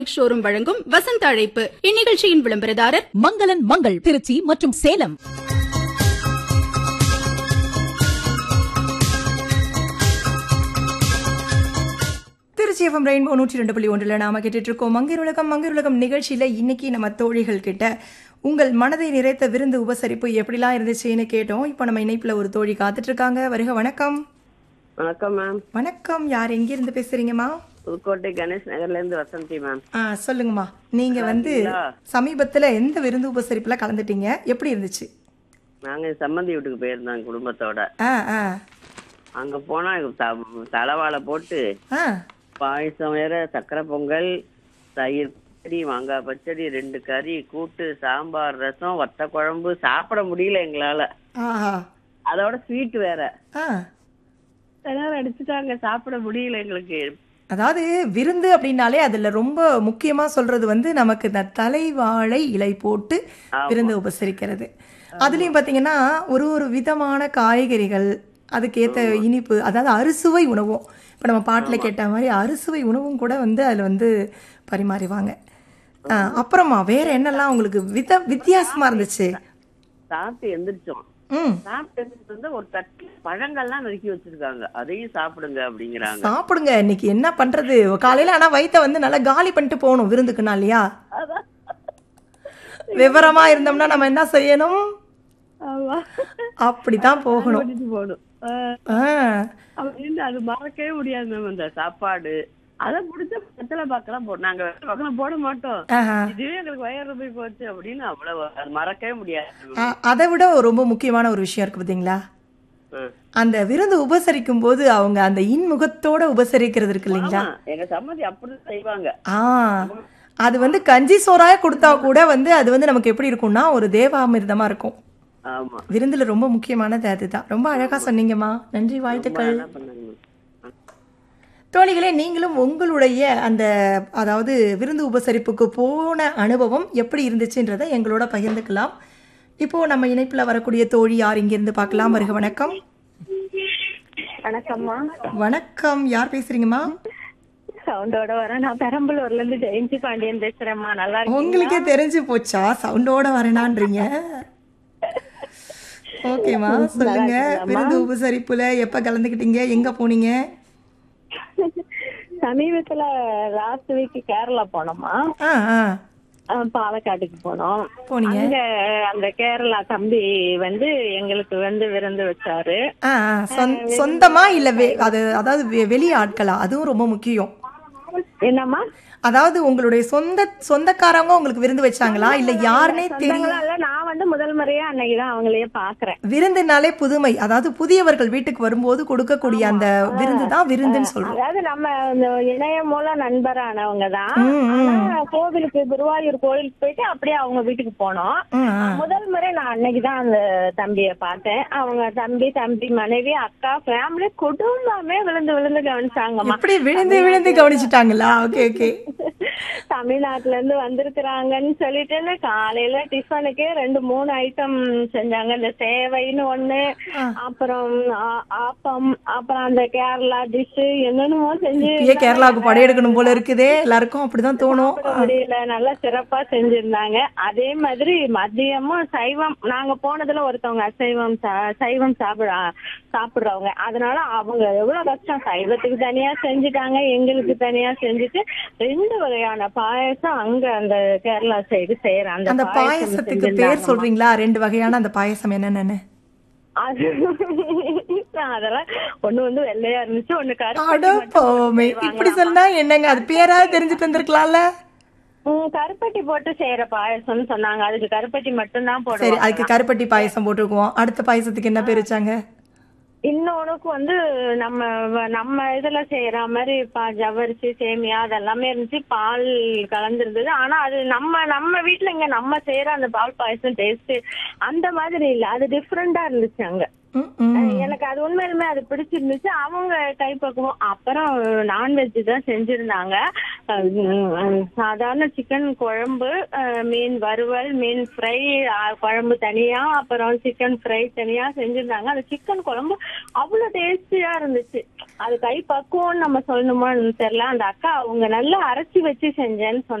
Showroom வழங்கும் வசந்த அழைப்பு இந்நிகழ்ச்சியின் விளம்பரதாரர் மங்களன் மங்கள் திருச்சி மற்றும் சேலம் திருச்சி எஃப்எம் ரெயின்போ நூற்றி ரெண்டு புள்ளி ஒன்றில் நாம கேட்டுட்டு இருக்கோம் மங்கர் உலகம் மங்கர் உலகம் நிகழ்ச்சியில இன்னைக்கு நம்ம தோழிகள் கிட்ட உங்கள் மனதை நிறைத்த விருந்து உபசரிப்பு எப்படிலாம் இருந்துச்சுன்னு கேட்டோம் இப்போ நம்ம இணைப்புல ஒரு தோழி காத்துட்டு இருக்காங்க வருக வணக்கம் வணக்கம் மேம் வணக்கம் யார் எங்கிருந்து பேசுறீங்கம்மா புதுக்கோட்டை கணேஷ் நகர்ல இருந்து வசந்தி மேம் ஆ சொல்லுங்கம்மா நீங்க வந்து சமீபத்துல எந்த விருந்து உபசரிப்புல கலந்துட்டீங்க எப்படி இருந்துச்சு நாங்க சம்மந்தி வீட்டுக்கு போயிருந்தோம் குடும்பத்தோட ஆ ஆ அங்க போனா த- தலைவாழை போட்டு ஆ பாயசம் வேற சக்கரை பொங்கல் தயிர் பச்சடி மாங்காய் பச்சடி ரெண்டு கறி கூட்டு சாம்பார் ரசம் வத்த குழம்பு சாப்பிட முடியல எங்களால ஆஹா அதோட ஸ்வீட் வேற ஆ எல்லாரும் அடிச்சுட்டாங்க சாப்பிட முடியல எங்களுக்கு அதாவது விருந்து அப்படின்னாலே அதுல ரொம்ப முக்கியமா சொல்றது வந்து நமக்கு இந்த தலைவாழை இலை போட்டு விருந்து உபசரிக்கிறது அதுலயும் பாத்தீங்கன்னா ஒரு ஒரு விதமான காய்கறிகள் அதுக்கேத்த இனிப்பு அதாவது அறுசுவை உணவும் இப்ப நம்ம பாட்டுல கேட்ட மாதிரி அறுசுவை உணவும் கூட வந்து அதுல வந்து பரிமாறிவாங்க ஆ, அப்புறமா வேற என்னெல்லாம் உங்களுக்கு வித வித்தியாசமா இருந்துச்சு சாப்பிட்டு எந்திரிச்சோம் ம் சாப்பிட்டு எந்திரிச்சு வந்து ஒரு தட்டு பழங்கள்லாம் நறுக்கி வச்சிருக்காங்க அதையும் சாப்பிடுங்க அப்படிங்கிறாங்க சாப்பிடுங்க இன்னைக்கு என்ன பண்றது காலையில ஆனா வயித்தை வந்து நல்லா காலி பண்ணிட்டு போகணும் விருந்துக்குன்னா இல்லையா விவரமா இருந்தோம்னா நம்ம என்ன செய்யணும் ஆமா அப்படிதான் போகணும் கூட்டிட்டு போகணும் ஆஹ் ஆ, அப்படின்னு அது மறக்கவே முடியாது மேம் அந்த சாப்பாடு அதை பிடிச்ச பக்கத்துல பார்க்கலாம் போ நாங்க வேற பக்கம் போட மாட்டோம் ஆஹா. இதுவே எங்களுக்கு வயிறு போய் போச்சு அப்படின்னு அவ்வளவு அது மறக்கவே முடியாது ஆ, அதை விட ரொம்ப முக்கியமான ஒரு விஷயம் இருக்கு பாத்தீங்களா ஆஹ். அந்த விருந்து உபசரிக்கும் போது அவங்க அந்த இன்முகத்தோட உபசரிக்கிறது இருக்கு இல்லைங்களா ஆமா, எங்க சம்மதி அப்படிதான் செய்வாங்க ஆ அது வந்து கஞ்சி சோறாய கொடுத்தா கூட வந்து அது வந்து நமக்கு எப்படி இருக்கும்னா ஒரு தேவாமிர்தமா இருக்கும் ஆமா விருந்துல ரொம்ப முக்கியமானது அதுதான் ரொம்ப அழகா சொன்னீங்கம்மா நன்றி வாழ்த்துக்கள் என்ன பண்ணாங்க மேம் தோழிகளே நீங்களும் உங்களுடைய அந்த அதாவது விருந்து உபசரிப்புக்கு போன அனுபவம் எப்படி இருந்துச்சுன்றதை எங்களோட பகிர்ந்துக்கலாம் இப்போ நம்ம இணைப்புல வரக்கூடிய தோழி யார் இங்கிருந்து பார்க்கலாம் வருக வணக்கம் வணக்கம்மா வணக்கம் யார் பேசுறீங்கம்மா சவுண்டோட வரேன் நான் பெரம்பலூர்ல இருந்து ஜெயந்தி பாண்டியன் பேசுறேம்மா நல்லா இருக்கீங்களா உங்களுக்கே தெரிஞ்சு போச்சா சவுண்டோட வரேனான்றீங்க ஓகேம்மா சொல்லுங்க விருந்து உபசரிப்புல எப்ப கலந்துக்கிட்டீங்க எங்க போனீங்க சமீபத்துல லாஸ்ட் வீக் கேரளா போனோமா ஆ ஆ அஹ் பாலக்காட்டுக்கு போனோம் போனீங்க அங்க அந்த கேரளா தம்பி வந்து எங்களுக்கு வந்து விருந்து வச்சாரு ஆ ஆ, சொந்த- சொந்தமா இல்ல வெ- அது அதாவது வெ- வெளி ஆட்களா அதுவும் ரொம்ப முக்கியம் என்னம்மா அதாவது உங்களுடைய சொந்த சொந்தக்காரங்க உங்களுக்கு விருந்து வச்சாங்களா இல்ல யாருன்னே தெரியும் சொந்தங்களா இல்ல நான் வந்து முதல் முறையா அன்னைக்கு தான் அவங்களையே பாக்குறேன் விருந்துனாலே புதுமை அதாவது புதியவர்கள் வீட்டுக்கு வரும்போது கொடுக்கக்கூடிய அந்த விருந்து தான் விருந்துன்னு சொல்றோம் அதாவது நம்ம இந்த இணையம் மூலம் நண்பரானவங்க தான் ஆனா கோவிலுக்கு குருவாயூர் கோவிலுக்கு போயிட்டு அப்படியே அவங்க வீட்டுக்கு போனோம் ம், ஆ. முதல் முறை நான் அன்னைக்குதான் அந்த தம்பிய பார்த்தேன் அவங்க தம்பி தம்பி மனைவி அக்கா ஃபேமிலி குடும்பமே விழுந்து விழுந்து கவனிச்சாங்கம்மா இப்படி விழுந்து விழுந்து கவனிச்சுட்டாங்களா ஓகே ஓகே தமிழ்நாட்டுல இருந்து வந்திருக்கிறாங்கன்னு சொல்லிட்டு காலையில டிஃபனுக்கே ரெண்டு மூணு ஐட்டம் செஞ்சாங்க இந்த சேவைன்னு ஒண்ணு அப்புறம் ஆ- ஆப்பம் அப்புறம் அந்த கேரளா டிஷ் என்னென்னமோ செஞ்சு இப்பயே கேரளாவுக்கு படையெடுக்கணும் போல இருக்குதே எல்லாருக்கும் அப்படிதான் தோணும் சாப்பிட முடியல நல்லா சிறப்பா செஞ்சிருந்தாங்க அதே மாதிரி மதியமும் சைவம் நாங்க போனதுல ஒருத்தவங்க அசைவம் சா- சைவம் சாப்பிட சாப்பிடுறவங்க அதனால அவங்க எவ்வளவு கஷ்டம் சைவத்துக்கு தனியா செஞ்சுட்டாங்க எங்களுக்கு தனியா செஞ்சுட்டு ரெண்டு வகையான பாயசம் அங்க அந்த கேரளா சைடு செய்யற அந்த அந்த பாயசம் பாயசத்துக்கு பேர் செஞ்சிருந்தாங்கம்மா. சொல்றீங்களா ரெண்டு வகையான அந்த பாயசம் என்னென்னு அது அதெல்லாம் ஒண்ணு வந்து வெள்ளையா இருந்துச்சு ஒண்ணு கருப்பு அட போமே இப்படி சொன்னா என்னங்க அது பேராவது தெரிஞ்சுட்டு வந்திருக்கலாம்ல ம், கருப்பட்டி போட்டு செய்யற பாயசம்னு சொன்னாங்க அதுக்கு கருப்பட்டி மட்டும்தான் சரி போடுவாங்க அதுக்கு கருப்பட்டி பாயசம் போட்டிருக்குவோம் அடுத்த பாயசத்துக்கு என்ன பேர் வச்சாங்க இன்னொன்னுக்கு வந்து நம்ம வ- நம்ம இதுல செய்யற மாதிரி பா ஜவ்வரிசி சேமியா அதெல்லாமே இருந்துச்சு பால் கலந்துருந்தது ஆனா அது நம்ம நம்ம வீட்ல இங்க நம்ம செய்யற அந்த பால் பாயசம் டேஸ்ட் அந்த மாதிரி இல்ல அது டிஃப்ரெண்டா இருந்துச்சு அங்க ம், ம். எனக்கு அது உண்மையிலுமே அது பிடிச்சிருந்துச்சு அவங்க கைப்பக்குவம் அப்புறம் நான்வெஜ் தான் செஞ்சிருந்தாங்க அஹ் உம் சாதாரண சிக்கன் குழம்பு அஹ் மீன் வறுவல் மீன் ஃப்ரை குழம்பு தனியா அப்புறம் சிக்கன் ஃப்ரை தனியா செஞ்சிருந்தாங்க அந்த சிக்கன் குழம்பு அவ்வளவு டேஸ்டியா இருந்துச்சு அது கை பக்குவம்னு நம்ம சொல்லணுமான்னு தெரியல அந்த அக்கா அவங்க நல்லா அரைச்சி வச்சு செஞ்சேன்னு சொன்னாங்க